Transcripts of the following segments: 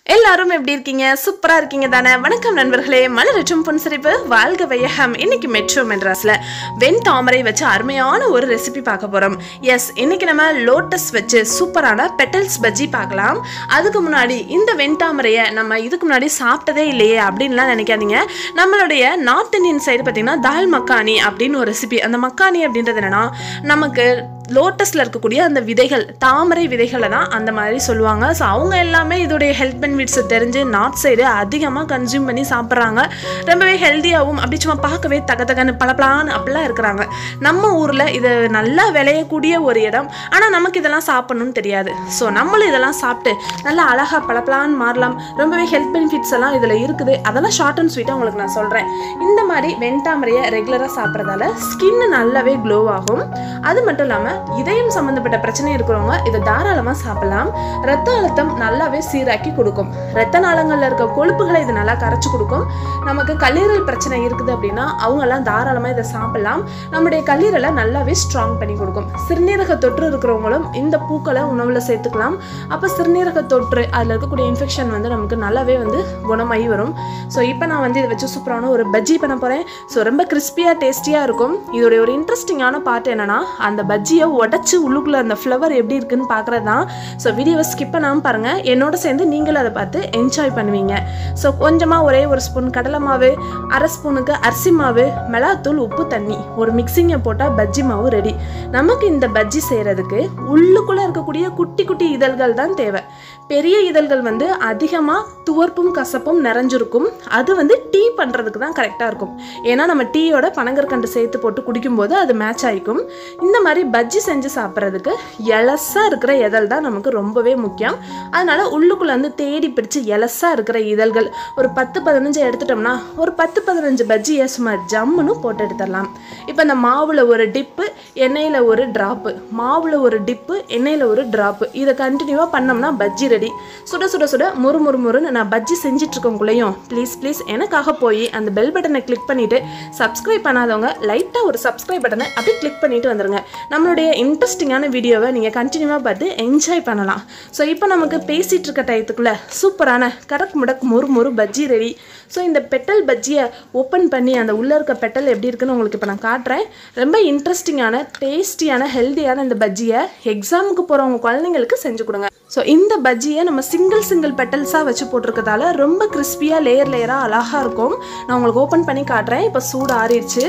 எல்லாரும் எப்படி இருக்கீங்க சூப்பரா இருக்கீங்க தானே வணக்கம் நண்பர்களே மலரற்றும் புன்சிரிப்பு வாழ்க வையகம் இன்னைக்கு மெட்ரோ மெட்ராஸ்ல வெண் தாமரை வச்சு அருமையான ஒரு ரெசிபி பார்க்க போறோம் எஸ் இன்னைக்கு நம்ம லோட்டஸ் வச்சு சூப்பரான பெட்டல்ஸ் பஜ்ஜி பார்க்கலாம் அதுக்கு முன்னாடி இந்த வெண் தாமரையை நம்ம இதுக்கு முன்னாடி சாப்பிட்டதே இல்லையே அப்படின்லாம் நினைக்காதீங்க நம்மளுடைய நார்த் இந்தியன் சைடு பார்த்தீங்கன்னா தால் மக்கானி அப்படின்னு ஒரு ரெசிபி அந்த மக்கானி அப்படின்றது என்னன்னா நமக்கு லோட்டஸில் இருக்கக்கூடிய அந்த விதைகள் தாமரை விதைகளை தான் அந்த மாதிரி சொல்லுவாங்க ஸோ அவங்க எல்லாமே இதோடைய ஹெல்த் பெனிஃபிட்ஸை தெரிஞ்சு நார்த் சைடு அதிகமாக கன்சியூம் பண்ணி சாப்பிட்றாங்க ரொம்பவே ஹெல்த்தியாகவும் அப்படி சும்மா பார்க்கவே தக தகன்னு பளபளான்னு அப்படிலாம் இருக்கிறாங்க நம்ம ஊரில் இது நல்லா விளையக்கூடிய ஒரு இடம் ஆனால் நமக்கு இதெல்லாம் சாப்பிடணும்னு தெரியாது ஸோ நம்மளும் இதெல்லாம் சாப்பிட்டு நல்லா அழகாக பளபளான்னு மாறலாம் ரொம்பவே ஹெல்த் பெனிஃபிட்ஸ் எல்லாம் இதில் இருக்குது அதெல்லாம் ஷார்ட் அண்ட் ஸ்வீட்டாக உங்களுக்கு நான் சொல்கிறேன் இந்த மாதிரி வெண்தாமரையை ரெகுலராக சாப்பிட்றதால ஸ்கின் நல்லாவே க்ளோ ஆகும் அது மட்டும் இல்லாமல் இதயம் சம்மந்தப்பட்ட பிரச்சனை இருக்கிறவங்க இதை தாராளமாக சாப்பிடலாம் ரத்த அழுத்தம் நல்லாவே சீராக்கி கொடுக்கும் ரத்த நாளங்களில் இருக்க கொழுப்புகளை இது நல்லா கரைச்சி கொடுக்கும் நமக்கு கல்லீரல் பிரச்சனை இருக்குது அப்படின்னா அவங்கெல்லாம் தாராளமாக இதை சாப்பிடலாம் நம்முடைய கல்லீரலை நல்லாவே ஸ்ட்ராங் பண்ணி கொடுக்கும் சிறுநீரக தொற்று இருக்கிறவங்களும் இந்த பூக்களை உணவில் சேர்த்துக்கலாம் அப்போ சிறுநீரக தொற்று அதில் இருக்கக்கூடிய இன்ஃபெக்ஷன் வந்து நமக்கு நல்லாவே வந்து குணமாகி வரும் ஸோ இப்போ நான் வந்து இதை வச்சு சூப்பரான ஒரு பஜ்ஜி பண்ண போகிறேன் ஸோ ரொம்ப கிறிஸ்பியாக டேஸ்டியாக இருக்கும் இதோடைய ஒரு இன்ட்ரெஸ்டிங்கான பார்ட் என்னன்னா அந்த பஜ்ஜியை உடச்சி உள்ளுக்குள்ளே அந்த ஃப்ளவர் எப்படி இருக்குன்னு பார்க்குறது தான் ஸோ வீடியோவை ஸ்கிப் பண்ணாமல் பாருங்கள் என்னோட சேர்ந்து நீங்களும் அதை பார்த்து என்ஜாய் பண்ணுவீங்க ஸோ கொஞ்சமாக ஒரே ஒரு ஸ்பூன் கடலை மாவு அரை ஸ்பூனுக்கு அரிசி மாவு மிளகாத்தூள் உப்பு தண்ணி ஒரு மிக்சிங்கை போட்டால் பஜ்ஜி மாவு ரெடி நமக்கு இந்த பஜ்ஜி செய்கிறதுக்கு உள்ளுக்குள்ளே இருக்கக்கூடிய குட்டி குட்டி இதழ்கள் தான் தேவை பெரிய இதழ்கள் வந்து அதிகமாக துவர்ப்பும் கசப்பும் நிறைஞ்சிருக்கும் அது வந்து டீ பண்ணுறதுக்கு தான் கரெக்டாக இருக்கும் ஏன்னா நம்ம டீயோட பனங்கற்கண்டு சேர்த்து போட்டு குடிக்கும்போது அது மேட்ச் ஆகிக்கும் இந்த மாதிரி பஜ்ஜி செஞ்சு சாப்பிட்றதுக்கு எலசாக இருக்கிற இதழ் தான் நமக்கு ரொம்பவே முக்கியம் அதனால உள்ளுக்குள்ளே வந்து தேடி பிடிச்சி எலசாக இருக்கிற இதழ்கள் ஒரு பத்து பதினஞ்சு எடுத்துட்டோம்னா ஒரு பத்து பதினஞ்சு பஜ்ஜியை சும்மா ஜம்முன்னு போட்டு எடுத்துடலாம் இப்போ இந்த மாவில் ஒரு டிப்பு எண்ணெயில் ஒரு ட்ராப்பு மாவில் ஒரு டிப்பு எண்ணெயில் ஒரு ட்ராப்பு இதை கண்டினியூவாக பண்ணோம்னா பஜ்ஜி ரெடி சுட சுட சுட முறு முறு முறுன்னு நான் பஜ்ஜி செஞ்சுட்டு இருக்கவங்களையும் ப்ளீஸ் ப்ளீஸ் எனக்காக போய் அந்த பெல் பட்டனை கிளிக் பண்ணிவிட்டு சப்ஸ்கிரைப் பண்ணாதவங்க லைட்டாக ஒரு சப்ஸ்கிரைப் பட்டனை அப்படியே கிளிக் பண்ணிட்டு வந்துருங்க நம்மளுடைய இன்ட்ரெஸ்டிங்கான வீடியோவை நீங்கள் கண்டினியூவாக பார்த்து என்ஜாய் பண்ணலாம் ஸோ இப்போ நமக்கு பேசிகிட்டு இருக்க டயத்துக்குள்ளே சூப்பரான கடக் முடக் முறு முறு பஜ்ஜி ரெடி ஸோ இந்த பெட்டல் பஜ்ஜியை ஓப்பன் பண்ணி அந்த உள்ளே இருக்க பெட்டல் எப்படி இருக்குன்னு உங்களுக்கு இப்போ நான் காட்டுறேன் ரொம்ப இன்ட்ரெஸ்டிங்கான டேஸ்டியான ஹெல்த்தியான இந்த பஜ்ஜியை எக்ஸாமுக்கு போகிறவங்க குழந்தைங்களுக்கு செஞ்சு கொடுங்க ஸோ இந்த பஜ்ஜியை நம்ம சிங்கிள் சிங்கிள் பெட்டல்ஸாக வச்சு போட்டிருக்கதால ரொம்ப கிறிஸ்பியாக லேயர் லேயராக அழகாக இருக்கும் நான் உங்களுக்கு ஓப்பன் பண்ணி காட்டுறேன் இப்போ சூடு ஆறிடுச்சு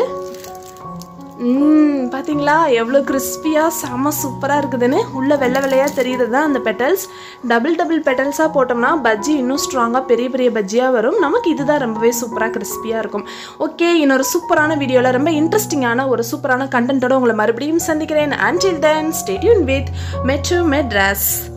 ம் பார்த்தீங்களா எவ்வளோ கிறிஸ்பியாக செம சூப்பராக இருக்குதுன்னு உள்ள வெள்ளை வெள்ளையாக தெரியுது தான் அந்த பெட்டல்ஸ் டபுள் டபுள் பெட்டல்ஸாக போட்டோம்னா பஜ்ஜி இன்னும் ஸ்ட்ராங்காக பெரிய பெரிய பஜ்ஜியாக வரும் நமக்கு இதுதான் ரொம்பவே சூப்பராக கிறிஸ்பியாக இருக்கும் ஓகே இன்னொரு சூப்பரான வீடியோவில் ரொம்ப இன்ட்ரெஸ்டிங்கான ஒரு சூப்பரான கண்டென்ட்டோட உங்களை மறுபடியும் சந்திக்கிறேன் until then stay tuned with Metro Madras